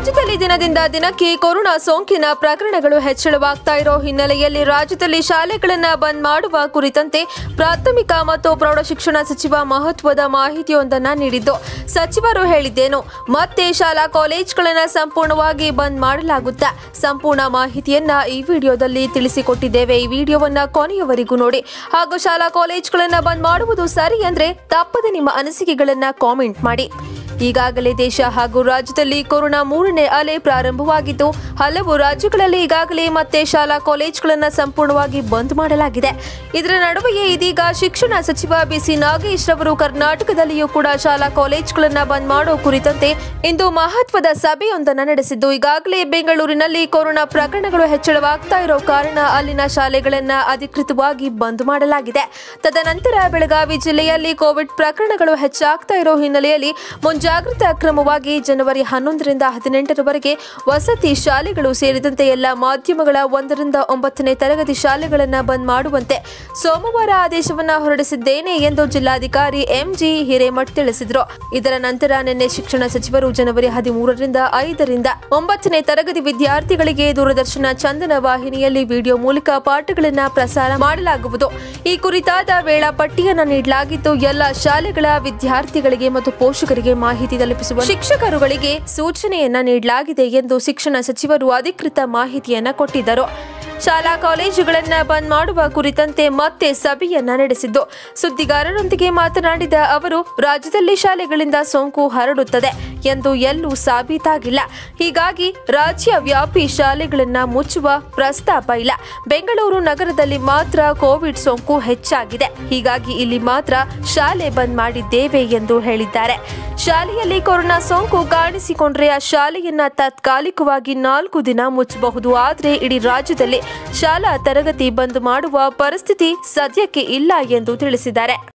ರಾಜ್ಯದಲ್ಲಿ ದಿನದಿಂದ ದಿನಕ್ಕೆ ಕೊರೋನಾ ಸೋಂಕಿನ ಪ್ರಕರಣಗಳು ಹೆಚ್ಚಳವಾಗ್ತಾ ಇರೋ ಹಿನ್ನೆಲೆಯಲ್ಲಿ ರಾಜ್ಯದಲ್ಲಿ ಶಾಲೆಗಳನ್ನ ಬಂದ್ ಮಾಡುವ ಕುರಿತಂತೆ ಪ್ರಾಥಮಿಕ ಮತ್ತು ಪ್ರೌಢಶಿಕ್ಷಣ ಸಚಿವ ಮಹತ್ವದ ಮಾಹಿತಿಯೊಂದನ್ನ ನೀಡಿದ್ದು ಸಚಿವರು ಹೇಳಿದ್ದೇನು ಮತ್ತೆ ಶಾಲಾ ಕಾಲೇಜ್ಗಳನ್ನ ಸಂಪೂರ್ಣವಾಗಿ ಬಂದ್ ಮಾಡಲಾಗುತ್ತಾ ಸಂಪೂರ್ಣ ಮಾಹಿತಿಯನ್ನ ಈ ವಿಡಿಯೋದಲ್ಲಿ ತಿಳಿಸಿಕೊಟ್ಟಿದ್ದೇವೆ ಈ ವಿಡಿಯೋವನ್ನ ಕೊನೆಯವರೆಗೂ ನೋಡಿ ಹಾಗೂ ಶಾಲಾ ಕಾಲೇಜ್ಗಳನ್ನ ಬಂದ್ ಮಾಡುವುದು ಸರಿ ಅಂದ್ರೆ ತಪ್ಪದೆ ನಿಮ್ಮ ಅನಿಸಿಕೆಗಳನ್ನ ಕಾಮೆಂಟ್ ಮಾಡಿ ಈಗಾಗಲೇ ದೇಶ ಹಾಗೂ ರಾಜ್ಯದಲ್ಲಿ ಕೊರೋನಾ ಮೂರನೇ ಅಲೆ ಪ್ರಾರಂಭವಾಗಿದ್ದು ಹಲವು ರಾಜ್ಯಗಳಲ್ಲಿ ಈಗಾಗಲೇ ಮತ್ತೆ ಶಾಲಾ ಕಾಲೇಜ್ಗಳನ್ನು ಸಂಪೂರ್ಣವಾಗಿ ಬಂದ್ ಮಾಡಲಾಗಿದೆ ಇದರ ನಡುವೆಯೇ ಇದೀಗ ಶಿಕ್ಷಣ ಸಚಿವ ಬಿಸಿ ನಾಗೇಶ್ ರವರು ಕರ್ನಾಟಕದಲ್ಲಿಯೂ ಕೂಡ ಶಾಲಾ ಕಾಲೇಜ್ಗಳನ್ನು ಬಂದ್ ಮಾಡೋ ಕುರಿತಂತೆ ಇಂದು ಮಹತ್ವದ ಸಭೆಯೊಂದನ್ನು ನಡೆಸಿದ್ದು ಈಗಾಗಲೇ ಬೆಂಗಳೂರಿನಲ್ಲಿ ಕೊರೋನಾ ಪ್ರಕರಣಗಳು ಹೆಚ್ಚಳವಾಗ್ತಾ ಇರೋ ಕಾರಣ ಅಲ್ಲಿನ ಶಾಲೆಗಳನ್ನ ಅಧಿಕೃತವಾಗಿ ಬಂದ್ ಮಾಡಲಾಗಿದೆ ತದನಂತರ ಬೆಳಗಾವಿ ಜಿಲ್ಲೆಯಲ್ಲಿ ಕೋವಿಡ್ ಪ್ರಕರಣಗಳು ಹೆಚ್ಚಾಗ್ತಾ ಇರೋ ಹಿನ್ನೆಲೆಯಲ್ಲಿ ಮುಂಜಾಗ್ರತಾ ಕ್ರಮವಾಗಿ ಜನವರಿ ಹನ್ನೊಂದರಿಂದ ಹದಿನೆಂಟರವರೆಗೆ ವಸತಿ ಶಾಲೆಗಳು ಸೇರಿದಂತೆ ಎಲ್ಲ ಮಾಧ್ಯಮಗಳ ಒಂದರಿಂದ ಒಂಬತ್ತನೇ ತರಗತಿ ಶಾಲೆಗಳನ್ನು ಬಂದ್ ಮಾಡುವಂತೆ ಸೋಮವಾರ ಆದೇಶವನ್ನ ಹೊರಡಿಸಿದ್ದೇನೆ ಎಂದು ಜಿಲ್ಲಾಧಿಕಾರಿ ಎಂಜಿ ಹಿರೇಮಠ್ ತಿಳಿಸಿದರು ಇದರ ನಂತರ ನಿನ್ನೆ ಶಿಕ್ಷಣ ಸಚಿವರು ಜನವರಿ ಹದಿಮೂರರಿಂದ ಐದರಿಂದ ಒಂಬತ್ತನೇ ತರಗತಿ ವಿದ್ಯಾರ್ಥಿಗಳಿಗೆ ದೂರದರ್ಶನ ಚಂದನ ವಾಹಿನಿಯಲ್ಲಿ ವಿಡಿಯೋ ಮೂಲಕ ಪಾಠಗಳನ್ನ ಪ್ರಸಾರ ಮಾಡಲಾಗುವುದು ಈ ಕುರಿತಾದ ವೇಳಾಪಟ್ಟಿಯನ್ನ ನೀಡಲಾಗಿದ್ದು ಎಲ್ಲ ಶಾಲೆಗಳ ವಿದ್ಯಾರ್ಥಿಗಳಿಗೆ ಮತ್ತು ಪೋಷಕರಿಗೆ ಮಾಹಿತಿ ತಲುಪಿಸುವ ಶಿಕ್ಷಕರುಗಳಿಗೆ ಸೂಚನೆಯನ್ನ ನೀಡಲಾಗಿದೆ ಎಂದು ಶಿಕ್ಷಣ ಸಚಿವರು ಅಧಿಕೃತ ಮಾಹಿತಿಯನ್ನ ಕೊಟ್ಟಿದ್ದರು ಶಾಲಾ ಕಾಲೇಜುಗಳನ್ನ ಬಂದ್ ಮಾಡುವ ಕುರಿತಂತೆ ಮತ್ತೆ ಸಭೆಯನ್ನ ನಡೆಸಿದ್ದು ಸುದ್ದಿಗಾರರೊಂದಿಗೆ ಮಾತನಾಡಿದ ಅವರು ರಾಜ್ಯದಲ್ಲಿ ಶಾಲೆಗಳಿಂದ ಸೋಂಕು ಹರಡುತ್ತದೆ ಎಂದು ಎಲ್ಲೂ ಸಾಬೀತಾಗಿಲ್ಲ ಹೀಗಾಗಿ ರಾಜ್ಯ ವ್ಯಾಪಿ ಶಾಲೆಗಳನ್ನ ಮುಚ್ಚುವ ಪ್ರಸ್ತಾಪ ಇಲ್ಲ ಬೆಂಗಳೂರು ನಗರದಲ್ಲಿ ಮಾತ್ರ ಕೋವಿಡ್ ಸೋಂಕು ಹೆಚ್ಚಾಗಿದೆ ಹೀಗಾಗಿ ಇಲ್ಲಿ ಮಾತ್ರ ಶಾಲೆ ಬಂದ್ ಮಾಡಿದ್ದೇವೆ ಎಂದು ಹೇಳಿದ್ದಾರೆ ಶಾಲೆಯಲ್ಲಿ ಕೊರೋನಾ ಸೋಂಕು ಕಾಣಿಸಿಕೊಂಡ್ರೆ ಆ ಶಾಲೆಯನ್ನ ತಾತ್ಕಾಲಿಕವಾಗಿ ನಾಲ್ಕು ದಿನ ಮುಚ್ಚಬಹುದು ಆದರೆ ಇಡೀ ರಾಜ್ಯದಲ್ಲಿ ಶಾಲಾ ತರಗತಿ ಬಂದ್ ಮಾಡುವ ಪರಿಸ್ಥಿತಿ ಸದ್ಯಕ್ಕೆ ಇಲ್ಲ ಎಂದು ತಿಳಿಸಿದ್ದಾರೆ